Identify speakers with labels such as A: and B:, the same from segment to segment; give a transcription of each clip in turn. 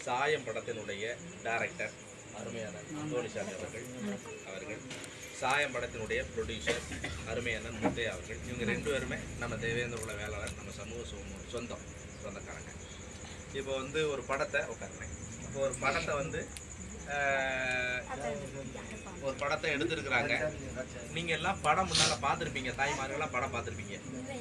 A: சாயம் படத்தினுடைய டைரக்டர் அருமையான அந்தோனிசாமி அவர்கள் அவர்கள் சாயம் படத்தினுடைய ப்ரொடியூசர் அருமையான முத்தையா அவர்கள் இவங்க ரெண்டு பேருமே நம்ம தேவேந்திர உள்ள வேளாளர் நம்ம சமூக சொ- சொந்தம் சொந்தக்காரங்க இப்போ வந்து ஒரு படத்தை உட்காருங்க இப்போ ஒரு படத்தை வந்து ஆஹ், ஒரு படத்தை எடுத்திருக்கிறாங்க நீங்க எல்லாம் படம் முன்னால பார்த்துருப்பீங்க தாய்மார்கள்லாம் படம் பார்த்துருப்பீங்க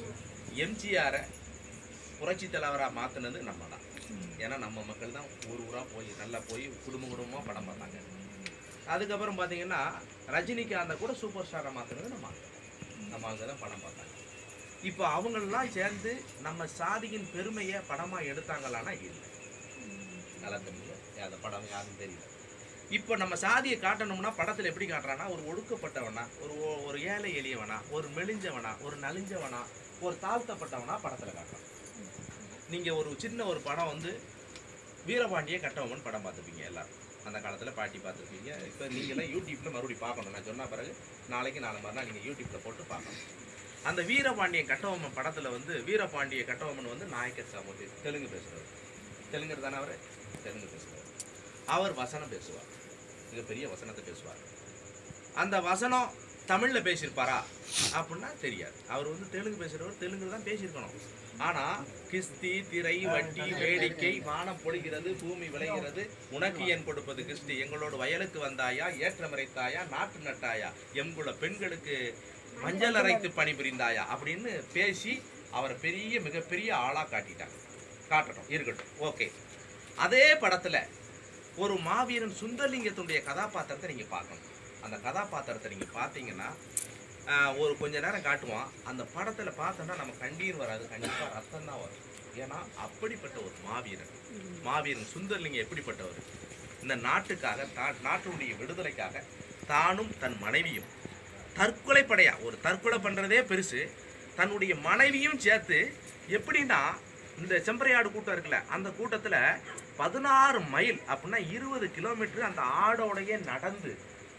A: எம்ஜிஆரை புரட்சி தலைவரா மாத்தினது நம்ம தான் ஏன்னா நம்ம மக்கள் தான் ஊர் ஊரா போய் நல்லா போய் குடும்ப குடும்பமா படம் பார்த்தாங்க அதுக்கப்புறம் பார்த்தீங்கன்னா ரஜினிகாந்தை கூட சூப்பர் ஸ்டாரை மாத்தினது நம்ம ஆளுங்க. நம்ம அவங்க தான் படம் பார்த்தாங்க இப்போ அவங்களெல்லாம் சேர்ந்து நம்ம சாதியின் பெருமையை படமா எடுத்தாங்களான்னா இல்லை நல்லா தெரியுது அந்த படம் யாருன்னு தெரியல இப்போ நம்ம சாதியை காட்டணும்னா படத்தில் எப்படி காட்டுறான்னா ஒரு ஒடுக்கப்பட்டவனா ஒரு ஒ- ஒரு ஏழை எளியவனா ஒரு மெலிஞ்சவனா ஒரு நலிஞ்சவனா ஒரு தாழ்த்தப்பட்டவனா படத்தில் காட்டுறான் நீங்கள் ஒரு சின்ன ஒரு படம் வந்து வீரபாண்டிய கட்டவமன் படம் பார்த்துருப்பீங்க எல்லாரும் அந்த காலத்தில் பாட்டி பார்த்துருப்பீங்க இப்போ நீங்களாம் யூடியூப்பில் மறுபடியும் பார்க்கணும் நான் சொன்ன பிறகு நாளைக்கு நாலு மறுநாள் நீங்கள் யூடியூப்பில் போட்டு பார்க்கணும் அந்த வீரபாண்டிய கட்டபொம்மன் படத்தில் வந்து வீரபாண்டிய கட்டபொம்மன் வந்து நாயக்கர் சாமூர்த்தி தெலுங்கு பேசுகிறவர் தெலுங்கர் தானே அவர் தெலுங்கு பேசுகிறவர் அவர் வசனம் பேசுவார் மிகப்பெரிய வசனத்தை பேசுவார் அந்த வசனம் தமிழ்ல பேசியிருப்பாரா அப்படின்னா தெரியாது அவர் வந்து தெலுங்கு பேசுறவர் தெலுங்குல தான் பேசியிருக்கணும் ஆனா கிஸ்தி திரை வட்டி வேடிக்கை வானம் பொழிகிறது பூமி விளைகிறது உனக்கு என் கொடுப்பது கிஸ்தி எங்களோட வயலுக்கு வந்தாயா ஏற்றம் இறைத்தாயா நாட்டு நட்டாயா எங்குள்ள பெண்களுக்கு மஞ்சள் அரைத்து பணிபுரிந்தாயா அப்படின்னு பேசி அவரை பெரிய மிகப்பெரிய ஆளா காட்டிட்டாங்க காட்டட்டும் இருக்கட்டும் ஓகே அதே படத்துல ஒரு மாவீரன் சுந்தரலிங்கத்துடைய கதாபாத்திரத்தை நீங்க பார்க்கணும் அந்த கதாபாத்திரத்தை நீங்க பார்த்தீங்கன்னா ஆஹ், ஒரு கொஞ்ச நேரம் காட்டுவான் அந்த படத்துல பார்த்தோம்னா நம்ம கண்ணீர் வராது கண்டிப்பா ரத்தம் தான் வரும் ஏன்னா அப்படிப்பட்ட ஒரு மாவீரன் மாவீரன் சுந்தரலிங்கம் எப்படிப்பட்டவர் இந்த நாட்டுக்காக தா- நாட்டுடைய விடுதலைக்காக தானும் தன் மனைவியும் தற்கொலை படையா ஒரு தற்கொலை பண்றதே பெருசு தன்னுடைய மனைவியும் சேர்த்து எப்படின்னா இந்த செம்பரையாடு கூட்டம் இருக்குல்ல அந்த கூட்டத்துல பதினாறு மைல் அப்படின்னா இருபது கிலோமீட்டர் அந்த ஆடோடையே நடந்து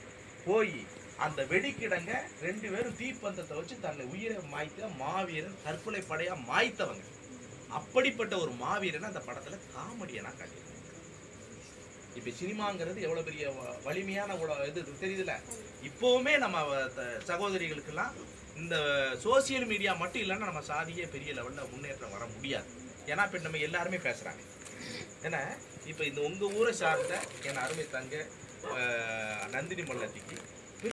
A: போய் அந்த வெடிக்கிடங்க ரெண்டு பேரும் தீப்பந்தத்தை வச்சு தன்னை உயிரை மாய்த்த மாவீரன் தற்கொலை படையா மாய்த்தவங்க அப்படிப்பட்ட ஒரு மாவீரன் அந்த படத்துல காமெடியனா காட்டியிருக்காங்க இப்ப சினிமாங்கிறது எவ்வளவு பெரிய வ- வலிமையான உல- இது தெரியுதுல இப்போவுமே நம்ம வ- த- சகோதரிகளுக்கெல்லாம் இந்த சோசியல் மீடியா மட்டும் இல்லைன்னா நம்ம சாதியே பெரிய லெவல்ல முன்னேற்றம் வர முடியாது ஏன்னா இப்ப நம்ம எல்லாருமே பேசுறாங்க ஏன்னா இப்ப இந்த உங்க ஊரை சார்ந்த என் அருமை தங்க அஹ், நந்தினி மல்லத்திக்கு